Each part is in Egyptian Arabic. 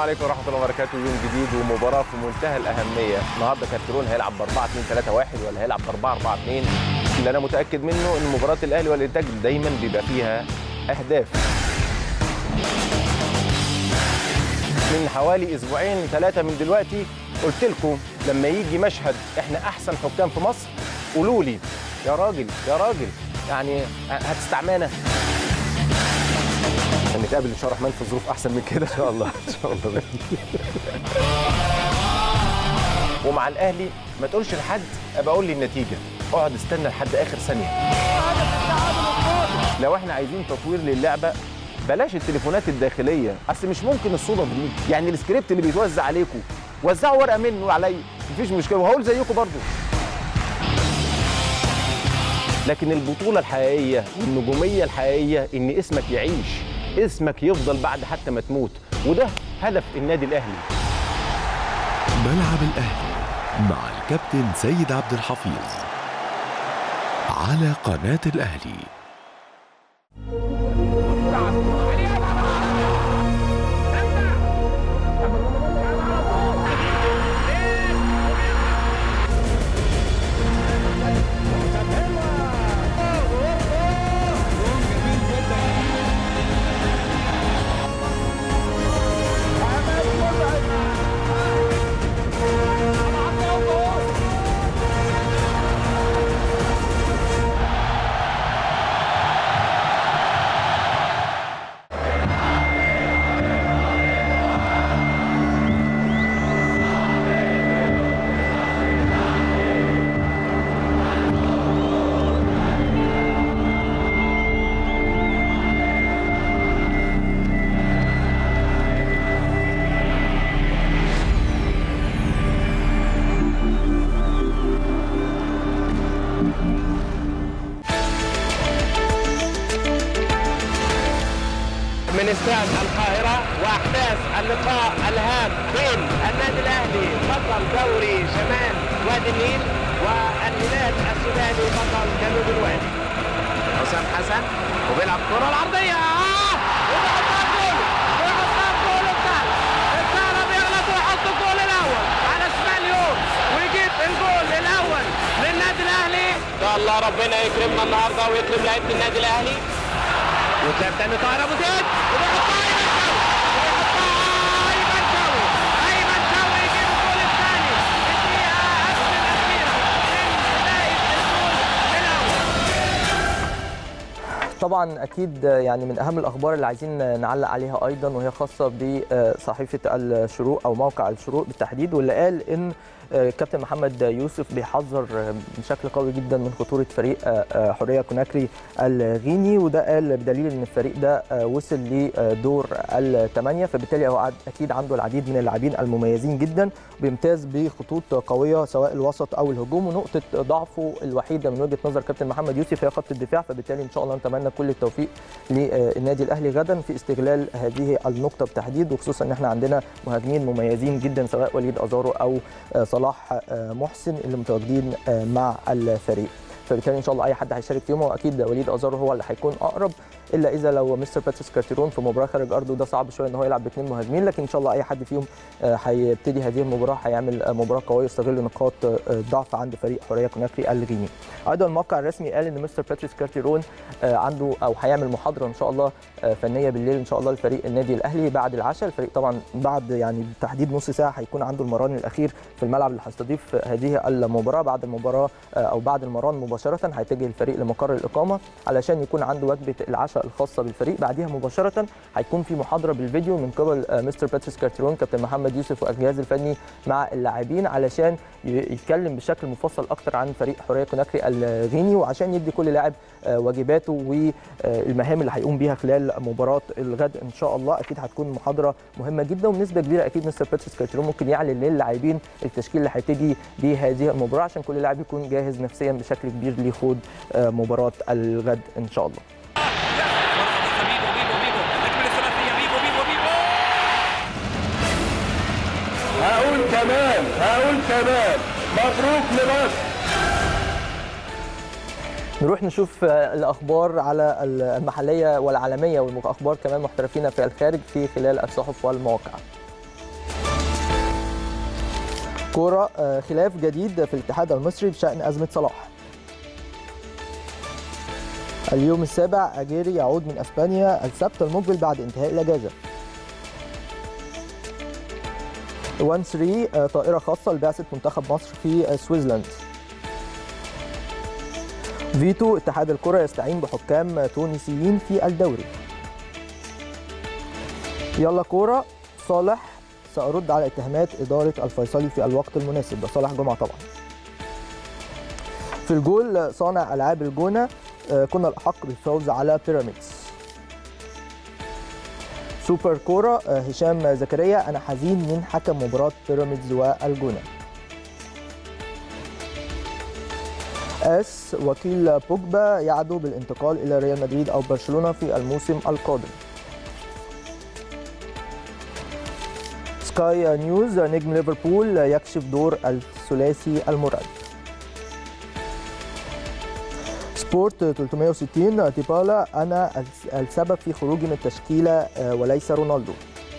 عليكم ورحمه الله وبركاته يوم جديد ومباراه في منتهى الاهميه النهارده كارتيرون هيلعب ب 4 2 3 1 ولا هيلعب ب 4 4 2 اللي انا متاكد منه ان مباراه الاهلي والانتاج دايما بيبقى فيها اهداف من حوالي اسبوعين ثلاثه من دلوقتي قلت لكم لما يجي مشهد احنا احسن حكام في مصر قولوا لي يا راجل يا راجل يعني هتستعمانا نتقابل ان شاء الله الرحمن في ظروف احسن من كده ان شاء الله ان شاء الله ومع الاهلي ما تقولش لحد ابقى اقول لي النتيجه اقعد استنى لحد اخر ثانيه لو احنا عايزين تطوير للعبه بلاش التليفونات الداخليه اصل مش ممكن الصدف دي يعني السكريبت اللي بيتوزع عليكم وزعوا ورقه منه عليا مفيش مشكله وهقول زيكم برضو لكن البطوله الحقيقيه والنجوميه الحقيقيه ان اسمك يعيش اسمك يفضل بعد حتى ما تموت وده هدف النادي الاهلي ملعب الأهلي مع الكابتن سيد عبد الحفيظ على قناة الأهلي من استاد القاهرة وأحداث اللقاء الهام بين النادي الأهلي بطل دوري شمال وادي النيل والهلال السوداني بطل جنوب الوادي حسام حسن وبيلعب كرة العرضية آه! وبيحطها جول بيحطها جول الثالث الثالث بيغلط ويحط الجول الأول على شمال يونس ويجيب الجول الأول للنادي الأهلي إن شاء الله ربنا يكرمنا النهارده ويكرم لعيبة النادي الأهلي وتلعب تاني طاهر ابو زيد وبيحطها ايمن شوقي ايمن شوقي يجيب الجول الثاني في الدقيقه قبل الاخيره من بدايه الجول الاول طبعا اكيد يعني من اهم الاخبار اللي عايزين نعلق عليها ايضا وهي خاصه بصحيفه الشروق او موقع الشروق بالتحديد واللي قال ان كابتن محمد يوسف بيحذر بشكل قوي جدا من خطوره فريق حوريه كوناكري الغيني وده قال بدليل ان الفريق ده وصل لدور الثمانيه فبالتالي هو اكيد عنده العديد من اللاعبين المميزين جدا بيمتاز بخطوط قويه سواء الوسط او الهجوم ونقطه ضعفه الوحيده من وجهه نظر كابتن محمد يوسف هي خط الدفاع فبالتالي ان شاء الله نتمنى كل التوفيق للنادي الاهلي غدا في استغلال هذه النقطه بتحديد وخصوصا ان احنا عندنا مهاجمين مميزين جدا سواء وليد ازارو او صلاح محسن اللي متواجدين مع الفريق فبالتالي ان شاء الله اي حد هيشارك فيهم واكيد وليد ازارو هو اللي هيكون اقرب الا اذا لو مستر باتريس كارتيرون في مباراه خارج ارضه ده صعب شويه ان هو يلعب باثنين مهاجمين لكن ان شاء الله اي حد فيهم هيبتدي هذه المباراه هيعمل مباراه قويه يستغل نقاط ضعف عند فريق حوريه كوناكري الغيني. ايضا الموقع الرسمي قال ان مستر باتريس كارتيرون عنده او هيعمل محاضره ان شاء الله فنيه بالليل ان شاء الله لفريق النادي الاهلي بعد العشاء الفريق طبعا بعد يعني بالتحديد نص ساعه هيكون عنده المران الاخير في الملعب اللي هيستضيف هذه المباراه بعد المباراه او بعد المران مباشره هيتجه الفريق لمقر الاقامه علشان يكون عنده وجبه العشاء الخاصه بالفريق بعديها مباشره هيكون في محاضره بالفيديو من قبل مستر باتريس كارتيرون كابتن محمد يوسف والجهاز الفني مع اللاعبين علشان يتكلم بشكل مفصل اكتر عن فريق حوريه كوناكري الغيني وعشان يدي كل لاعب واجباته والمهام اللي هيقوم بيها خلال مباراه الغد ان شاء الله اكيد هتكون محاضره مهمه جدا وبنسبه كبيره اكيد مستر باتريس كارتيرون ممكن يعلن للاعبين التشكيل اللي هيبتدي بهذه المباراه عشان كل لاعب يكون جاهز نفسيا بشكل كبير لخوض مباراه الغد ان شاء الله هقول كمان هقول كمان مبروك لمصر نروح نشوف الاخبار على المحليه والعالميه والاخبار كمان محترفين في الخارج في خلال الصحف والمواقع كوره آه، خلاف جديد في الاتحاد المصري بشان ازمه صلاح اليوم السابع اجيري يعود من اسبانيا السبت المقبل بعد انتهاء الاجازه 1 3 آه، طائره خاصه لبعثه منتخب مصر في آه، سويسلاند فيتو اتحاد الكره يستعين بحكام تونسيين في الدوري يلا كوره صالح سأرد على اتهامات إدارة الفيصلي في الوقت المناسب ده صالح جمعة طبعا في الجول صانع ألعاب الجونة آه، كنا الأحق بالفوز على بيراميدز سوبر كورة آه، هشام زكريا أنا حزين من حكم مباراة بيراميدز والجونة اس وكيل بوجبا يعدو بالانتقال إلى ريال مدريد أو برشلونة في الموسم القادم سكاي نيوز نجم ليفربول يكشف دور الثلاثي المرعب سبورت 360 ديبالا انا السبب في خروجي من التشكيله آه، وليس رونالدو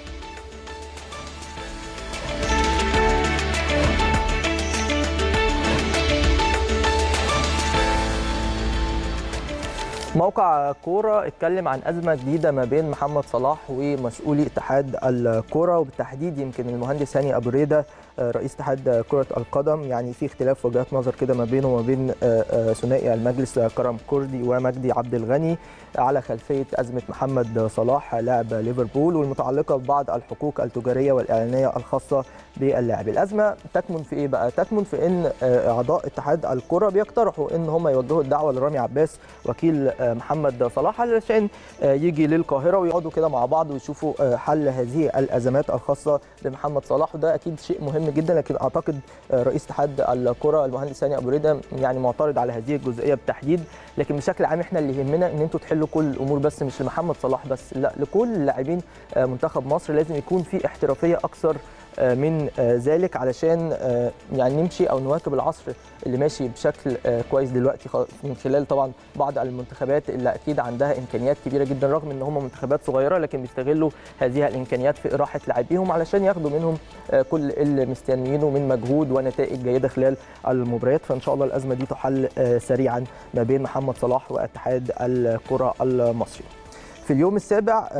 موقع كوره اتكلم عن ازمه جديده ما بين محمد صلاح ومسؤولي اتحاد الكوره وبالتحديد يمكن المهندس هاني ابو ريده آه، رئيس اتحاد كره القدم يعني في اختلاف وجهات نظر كده ما بينه وما بين آه، آه، ثنائي المجلس آه، كرم كردي ومجدي عبد الغني على خلفيه ازمه محمد صلاح لاعب ليفربول والمتعلقه ببعض الحقوق التجاريه والاعلانيه الخاصه باللاعب الازمه تكمن في ايه بقى تكمن في ان آه، اعضاء اتحاد الكره بيقترحوا ان هم يوجهوا الدعوه لرامي عباس وكيل آه، محمد صلاح علشان آه، يجي للقاهره ويقعدوا كده مع بعض ويشوفوا آه، حل هذه الازمات الخاصه بمحمد صلاح وده اكيد شيء مهم جدا لكن اعتقد آه، رئيس اتحاد الكره المهندس هاني ابو ريده يعني معترض على هذه الجزئيه بالتحديد لكن بشكل عام احنا اللي يهمنا ان انتوا تحلوا كل الامور بس مش لمحمد صلاح بس لا لكل لاعبين آه، منتخب مصر لازم يكون في احترافيه اكثر آه، من آه، ذلك علشان آه، يعني نمشي او نواكب العصر اللي ماشي بشكل آه، كويس دلوقتي خ- من خلال طبعا بعض المنتخبات اللي اكيد عندها امكانيات كبيره جدا رغم ان هم منتخبات صغيره لكن بيستغلوا هذه الامكانيات في اراحه لاعبيهم علشان ياخدوا منهم آه، كل اللي مستنيينه من مجهود ونتائج جيده خلال المباريات فان شاء الله الازمه دي تحل آه، سريعا ما بين محمد صلاح واتحاد الكره المصري. في اليوم السابع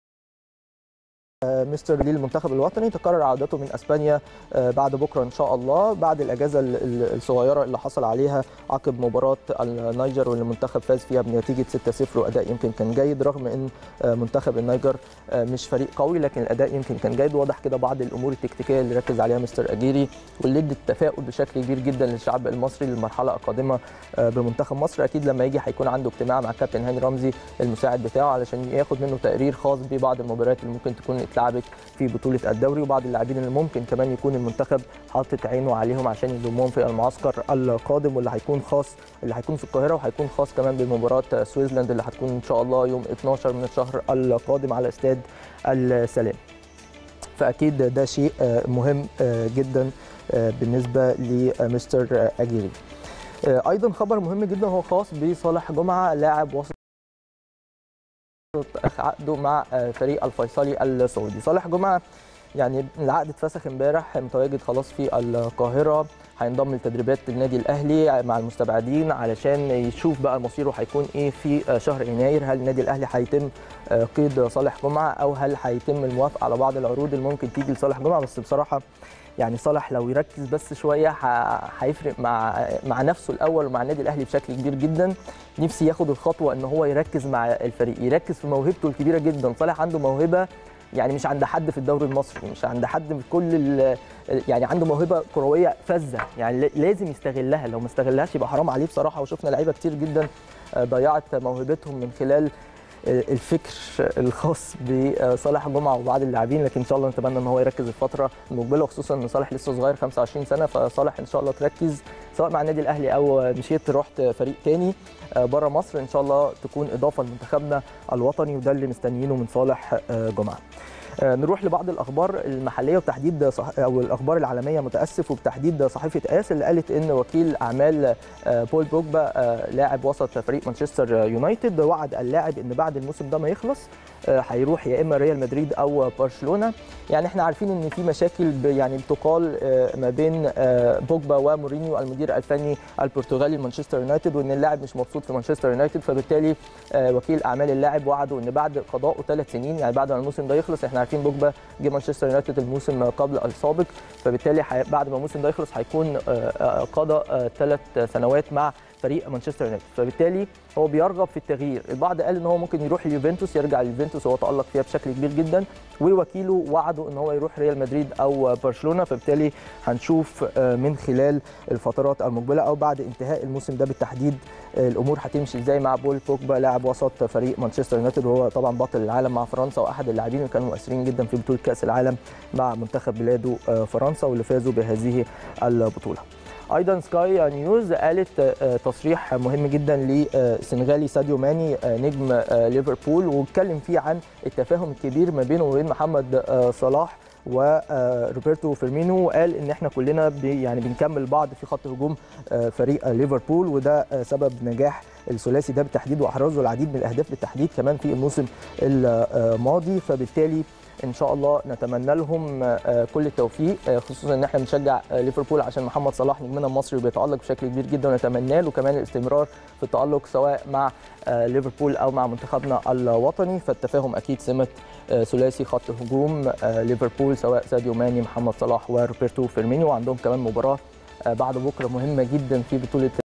آه، مستر لي المنتخب الوطني تقرر عودته من اسبانيا آه، بعد بكره ان شاء الله بعد الاجازه ال- ال- الصغيره اللي حصل عليها عقب مباراه النيجر واللي المنتخب فاز فيها بنتيجه 6-0 واداء يمكن كان جيد رغم ان آه، منتخب النيجر آه، مش فريق قوي لكن الاداء يمكن كان جيد واضح كده بعض الامور التكتيكيه اللي ركز عليها مستر اجيري واللي ادت تفاؤل بشكل كبير جدا للشعب المصري للمرحله القادمه آه، بمنتخب مصر اكيد لما يجي هيكون عنده اجتماع مع كابتن هاني رمزي المساعد بتاعه علشان ياخد منه تقرير خاص ببعض المباريات اللي ممكن تكون اتلعبت في بطوله الدوري وبعض اللاعبين اللي ممكن كمان يكون المنتخب حاطط عينه عليهم عشان يضمهم في المعسكر القادم واللي هيكون خاص اللي هيكون في القاهره وهيكون خاص كمان بمباراه سويسلاند اللي هتكون ان شاء الله يوم 12 من الشهر القادم على استاد السلام. فاكيد ده شيء آه، مهم آه، جدا آه، بالنسبه لمستر آه، اجيري. آه، ايضا خبر مهم جدا هو خاص بصالح جمعه لاعب وسط عقده مع آه، فريق الفيصلي السعودي صالح جمعه يعني العقد اتفسخ امبارح متواجد خلاص في القاهره هينضم لتدريبات النادي الاهلي مع المستبعدين علشان يشوف بقى مصيره هيكون ايه في شهر يناير هل النادي الاهلي هيتم آه، قيد صالح جمعه او هل هيتم الموافقه على بعض العروض اللي ممكن تيجي لصالح جمعه بس بصراحه يعني صالح لو يركز بس شويه ه- هيفرق مع مع نفسه الاول ومع النادي الاهلي بشكل كبير جدا نفسي ياخد الخطوه ان هو يركز مع الفريق يركز في موهبته الكبيره جدا صالح عنده موهبه يعني مش عند حد في الدوري المصري مش عند حد من كل ال- يعني عنده موهبه كرويه فذه يعني ل- لازم يستغلها لو ما استغلهاش يبقى حرام عليه بصراحه وشفنا لعيبه كتير جدا آه، ضيعت موهبتهم من خلال آه، الفكر الخاص بصالح جمعه وبعض اللاعبين لكن ان شاء الله نتمنى ان هو يركز الفتره المقبله وخصوصا ان صالح لسه صغير 25 سنه فصالح ان شاء الله تركز سواء مع النادي الاهلي او مشيت رحت فريق تاني بره مصر ان شاء الله تكون اضافه لمنتخبنا الوطني وده اللي مستنيينه من صالح آه، جمعه آه، نروح لبعض الاخبار المحليه وتحديد صح... او الاخبار العالميه متاسف وبتحديد صحيفه اس اللي قالت ان وكيل اعمال آه، بول بوجبا آه، لاعب وسط فريق مانشستر يونايتد وعد اللاعب ان بعد الموسم ده ما يخلص آه، هيروح يا اما ريال مدريد او برشلونه يعني احنا عارفين ان في مشاكل ب- يعني بتقال آه، ما بين آه، بوجبا ومورينيو المدير الفني البرتغالي لمانشستر يونايتد وان اللاعب مش مبسوط في مانشستر يونايتد فبالتالي آه، وكيل اعمال اللاعب وعده ان بعد قضائه ثلاث سنين يعني بعد ما الموسم ده يخلص احنا عارفين بوجبا جه مانشستر يونايتد الموسم قبل السابق فبالتالي حي- بعد ما الموسم ده يخلص هيكون آه، آه، قضى ثلاث سنوات مع فريق مانشستر يونايتد فبالتالي هو بيرغب في التغيير البعض قال ان هو ممكن يروح اليوفنتوس يرجع لليوفنتوس وهو تالق فيها بشكل كبير جدا ووكيله وعده ان هو يروح ريال مدريد او برشلونه فبالتالي هنشوف آه، من خلال الفترات المقبله او بعد انتهاء الموسم ده بالتحديد آه، الامور هتمشي ازاي مع بول بوجبا لاعب وسط فريق مانشستر يونايتد وهو طبعا بطل العالم مع فرنسا واحد اللاعبين اللي كانوا مؤثرين جدا في بطوله كاس العالم مع منتخب بلاده آه، فرنسا واللي فازوا بهذه البطوله ايضا سكاي نيوز قالت آه، تصريح مهم جدا للسنغالي ساديو ماني آه، نجم آه، ليفربول واتكلم فيه عن التفاهم الكبير ما بينه وبين محمد آه، صلاح وروبرتو فيرمينو وقال ان احنا كلنا بي يعني بنكمل بعض في خط هجوم آه، فريق آه، ليفربول وده آه، سبب نجاح الثلاثي ده بالتحديد واحرزوا العديد من الاهداف بالتحديد كمان في الموسم الماضي فبالتالي ان شاء الله نتمنى لهم آه، كل التوفيق آه، خصوصا ان احنا بنشجع آه، ليفربول عشان محمد صلاح نجمنا المصري بيتالق بشكل كبير جدا ونتمنى له كمان الاستمرار في التالق سواء مع آه، ليفربول او مع منتخبنا الوطني فالتفاهم اكيد سمه آه، ثلاثي خط هجوم آه، ليفربول سواء ساديو ماني محمد صلاح وروبرتو فيرمينيو وعندهم كمان مباراه آه، بعد بكره مهمه جدا في بطوله